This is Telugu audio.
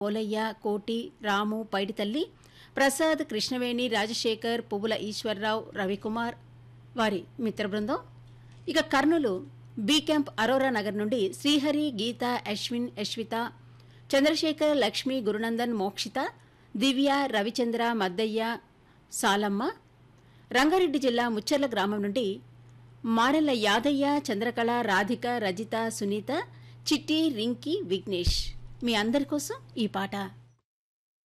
పోలయ్య కోటి రాము పైడితల్లి ప్రసాద్ కృష్ణవేణి రాజశేఖర్ పువ్వుల ఈశ్వరరావు రవికుమార్ వారి మిత్ర బృందం ఇక కర్నూలు బీ క్యాంప్ అరోరా నగర్ నుండి శ్రీహరి గీత అశ్విన్ యశ్విత చంద్రశేఖర్ లక్ష్మి గురునందన్ మోక్షిత దివ్య రవిచంద్ర మద్దయ్య సాలమ్మ రంగారెడ్డి జిల్లా ముచ్చర్ల గ్రామం నుండి మారెల్ల యాదయ్య చంద్రకళ రాధిక రజిత సునీత చిట్టి రింకి విఘ్నేష్ మీ అందరి కోసం ఈ పాట